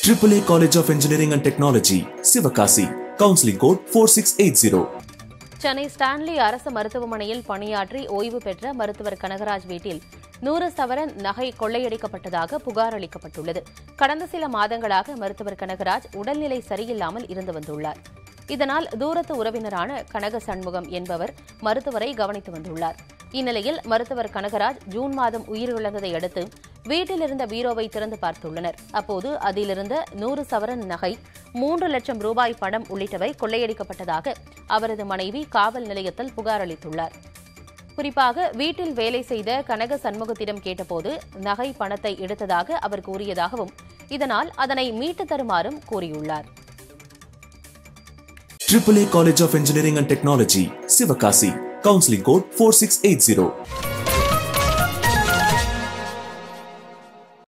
AAA College of Engineering and Technology, Sivakasi. Counseling code 4680. Chennai Stanley அரசு மருத்துவமனையில் பணியாற்றி ஓய்வு பெற்ற மருத்துவர் கனகராஜ் வீட்டில் நூறு சவரன் நகை கொள்ளையடிக்கப்பட்டதாக புகார் அளிக்கப்பட்டுள்ளது கடந்த சில மாதங்களாக மருத்துவர் கனகராஜ் உடல்நிலை சரியில்லாமல் இருந்து வந்துள்ளார் இதனால் தூரத்து உறவினரான கனக சண்முகம் என்பவர் மருத்துவரை கவனித்து வந்துள்ளார் இந்நிலையில் மருத்துவர் கனகராஜ் ஜூன் மாதம் உயிரிழந்ததை அடுத்து வீட்டில் இருந்த பீரோவை திறந்து பார்த்துள்ளனர் அப்போது அதிலிருந்த நூறு சவரன் நகை மூன்று லட்சம் ரூபாய் பணம் உள்ளிட்டவை கொள்ளையடிக்கப்பட்டதாக அவரது மனைவி காவல் நிலையத்தில் புகார் அளித்துள்ளார் குறிப்பாக வீட்டில் வேலை செய்த கனக சண்முகத்திடம் கேட்டபோது நகை பணத்தை எடுத்ததாக அவர் கூறியதாகவும் இதனால் அதனை மீட்டு தருமாறும் கூறியுள்ளார் AAA College of Engineering and Technology, Sivakasi. Counseling code 4680.